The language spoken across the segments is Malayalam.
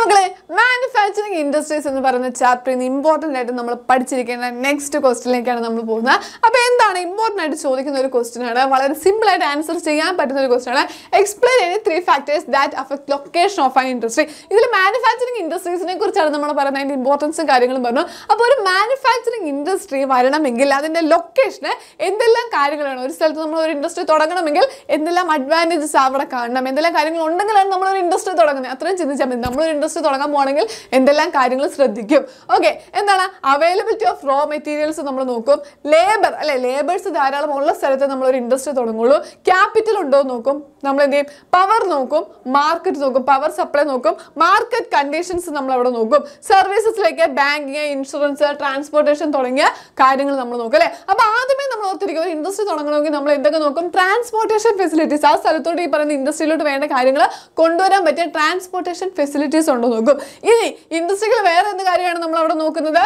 മക്കളെ മാനുഫാക്ചറിങ് ഇൻഡസ്ട്രീസ് എന്ന് പറയുന്ന ചാപ്റ്ററിൽ നിന്ന് ഇമ്പോർട്ടൻ്റ് ആയിട്ട് നമ്മൾ പഠിച്ചിരിക്കുന്ന നെക്സ്റ്റ് ക്വസ്റ്റിലേക്കാണ് നമ്മൾ പോകുന്നത് അപ്പോൾ എന്താണ് ഇമ്പോർട്ടൻ്റ് ആയിട്ട് ചോദിക്കുന്ന ഒരു ക്വസ്റ്റ്യൻ ആണ് വളരെ സിമ്പിൾ ആയിട്ട് ആൻസർ ചെയ്യാൻ പറ്റുന്ന ഒരു ക്വസ്റ്റ്യൻ ആണ് explain any three factors that affect location of an industry ഇതിൽ മാനുഫാക്ചറിങ് ഇൻഡസ്ട്രീസിനെ കുറിച്ചാണ് നമ്മൾ പറയുന്നത് അതിൻ്റെ ഇമ്പോർട്ടൻസും കാര്യങ്ങളും പറഞ്ഞു അപ്പോൾ ഒരു മാനുഫാക്ചറിങ് ഇൻഡസ്ട്രി വരണമെങ്കിൽ അതിൻ്റെ ലൊക്കേഷന് എന്തെല്ലാം കാര്യങ്ങളാണ് ഒരു സ്ഥലത്ത് നമ്മൾ ഒരു ഇൻഡസ്ട്രി തുടങ്ങണമെങ്കിൽ എന്തെല്ലാം അഡ്വാൻറ്റേജസ് അവിടെ കാണണം എന്തെല്ലാം കാര്യങ്ങൾ ഉണ്ടെങ്കിലാണ് നമ്മൾ ഒരു ഇൻഡസ്ട്രി തുടങ്ങുന്നത് അത്രയും ചിന്തിച്ചാൽ മതി നമ്മളൊരു ഇൻഡസ്ട്രി തുടങ്ങാൻ പോകണമെങ്കിൽ എന്തെല്ലാം കാര്യങ്ങൾ ശ്രദ്ധിക്കും ഓക്കെ എന്താണ് അവൈലബിലിറ്റി ഓഫ് റോ മെറ്റീരിയൽസ് നമ്മൾ നോക്കും ലേബർ അല്ലെ ലേബേഴ്സ് ധാരാളം ഉള്ള സ്ഥലത്ത് നമ്മൾ ഒരു ഇൻഡസ്ട്രി തുടങ്ങുള്ളൂ ക്യാപിറ്റൽ ഉണ്ടോ എന്ന് നോക്കും നമ്മൾ എന്ത് ചെയ്യും പവർ നോക്കും മാർക്കറ്റ് നോക്കും പവർ സപ്ലൈ നോക്കും മാർക്കറ്റ് കണ്ടീഷൻസ് നമ്മൾ അവിടെ നോക്കും സർവീസസിലേക്ക് ബാങ്കിങ് ഇൻഷുറൻസ് ട്രാൻസ്പോർട്ടേഷൻ തുടങ്ങിയ കാര്യങ്ങൾ നമ്മൾ നോക്കും അല്ലേ അപ്പൊ ആദ്യമേ നമ്മൾ ഓർത്തിരിക്കും ഒരു ഇൻഡസ്ട്രി തുടങ്ങണമെങ്കിൽ നമ്മൾ എന്തൊക്കെ നോക്കും ട്രാൻസ്പോർട്ടേഷൻ ഫെസിലിറ്റീസ് ആ സ്ഥലത്തോട്ട് ഈ പറയുന്ന ഇൻഡസ്ട്രിയിലോട്ട് വേണ്ട കാര്യങ്ങൾ കൊണ്ടുവരാൻ പറ്റിയ ട്രാൻസ്പോർട്ടേഷൻ ഫെസിലിറ്റീസ് ഉണ്ടോ നോക്കും ഇനി ഇൻഡസ്ട്രികൾ വേറെ എന്ത് കാര്യമാണ് നമ്മൾ അവിടെ നോക്കുന്നത്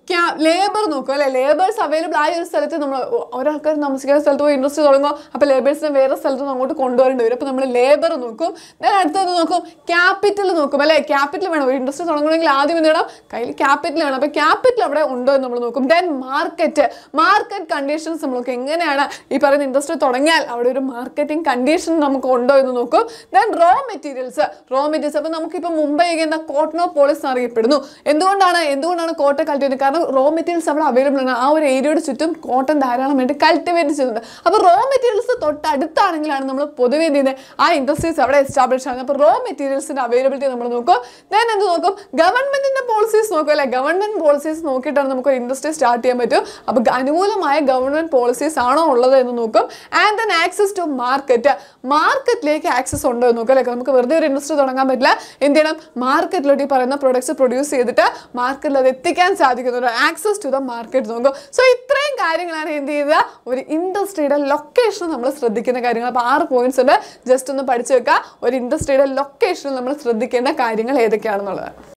ലേബർ നോക്കും അല്ലെ ലേബേഴ്സ് അവൈലബിൾ ആയ ഒരു സ്ഥലത്ത് നമ്മൾ ഒരാൾക്കാർ താമസിക്കുന്ന സ്ഥലത്ത് പോയി ഇൻഡസ്ട്രി തുടങ്ങും അപ്പോൾ ലേബേഴ്സിനെ വേറെ സ്ഥലത്ത് നിന്ന് അങ്ങോട്ട് കൊണ്ടുവരേണ്ടി വരും അപ്പോൾ നമ്മൾ ലേബർ നോക്കും then അടുത്തത് നോക്കും ക്യാപിറ്റൽ നോക്കും അല്ലെ ക്യാപിറ്റൽ വേണം ഒരു ഇൻഡസ്ട്രി തുടങ്ങണമെങ്കിൽ ആദ്യം എന്ത് വേണം കയ്യിൽ ക്യാപിറ്റൽ വേണം അപ്പോൾ ക്യാപിറ്റൽ അവിടെ ഉണ്ടോ എന്ന് നമ്മൾ നോക്കും ദെൻ മാർക്കറ്റ് മാർക്കറ്റ് കണ്ടീഷൻസ് നമ്മൾ നോക്കും എങ്ങനെയാണ് ഈ പറയുന്ന ഇൻഡസ്ട്രി തുടങ്ങിയാൽ അവിടെ ഒരു മാർക്കറ്റിംഗ് കണ്ടീഷൻ നമുക്ക് ഉണ്ടോ എന്ന് നോക്കും then raw materials raw materials അപ്പോൾ നമുക്കിപ്പോൾ മുംബൈ എന്താ കോട്ടണോ പോളിസ് അറിയപ്പെടുന്നു എന്തുകൊണ്ടാണ് എന്തുകൊണ്ടാണ് കോട്ടൺ കൾട്ടിവേറ്റ് കാരണം റോ മെറ്റീരിയൽസ് അവിടെ അവൈലബിൾ ആണ് ആ ഒരു ഏരിയയുടെ ചുറ്റും കോട്ടൺ ധാരാളമായിട്ട് കൾട്ടിവേറ്റ് ചെയ്യുന്നുണ്ട് അപ്പോൾ റോ മെറ്റീരിയൽസ് തൊട്ടടുത്താണെങ്കിലാണ് നമ്മൾ പൊതുവെ എന്ത് ചെയ്യുന്നത് ആ ഇൻഡസ്ട്രീസ് അവിടെ എസ്റ്റാബ്ലിഷ് ആകുന്നത് അപ്പോൾ റോ മെറ്റീരിയൽസിന്റെ അവൈലബിലിറ്റി നമ്മൾ നോക്കും ദെൻ എന്ത് നോക്കും ഗവൺമെന്റിന്റെ പോളിസീസ് നോക്കും അല്ലെ ഗവൺമെന്റ് പോളിസീസ് നോക്കിയിട്ടാണ് നമുക്ക് ഒരു ഇൻഡസ്ട്രി സ്റ്റാർട്ട് ചെയ്യാൻ പറ്റും അപ്പോൾ അനുകൂലമായ ഗവൺമെന്റ് പോളിസീസ് ആണോ ഉള്ളത് എന്ന് നോക്കും and then access to market മാർക്കറ്റിലേക്ക് ആക്സസ് ഉണ്ടോ എന്ന് നോക്കും അല്ലെ നമുക്ക് വെറുതെ ഒരു ഇൻഡസ്ട്രി തുടങ്ങാൻ പറ്റില്ല എന്ത് ചെയ്യണം മാർക്കറ്റിലോട്ട് ഈ പറയുന്ന പ്രൊഡക്ട്സ് പ്രൊഡ്യൂസ് ചെയ്തിട്ട് മാർക്കറ്റിൽ അത് എത്തിക്കാൻ സാധിക്കുന്ന ഒരു ആക്സസ് ടു ദ മാർക്കറ്റ് നോക്കും സോ ഇത്രയും കാര്യങ്ങളാണ് എന്ത് ചെയ്യുക ഒരു ഇൻഡസ്ട്രിയുടെ ലൊക്കേഷൻ നമ്മൾ ശ്രദ്ധിക്കുന്ന കാര്യങ്ങൾ അപ്പോൾ ആറ് പോയിന്റ്സ് ഉണ്ട് ജസ്റ്റ് ഒന്ന് പഠിച്ചു വെക്കുക ഒരു ഇൻഡസ്ട്രിയുടെ ലൊക്കേഷനിൽ നമ്മൾ ശ്രദ്ധിക്കേണ്ട കാര്യങ്ങൾ ഏതൊക്കെയാണെന്നുള്ളത്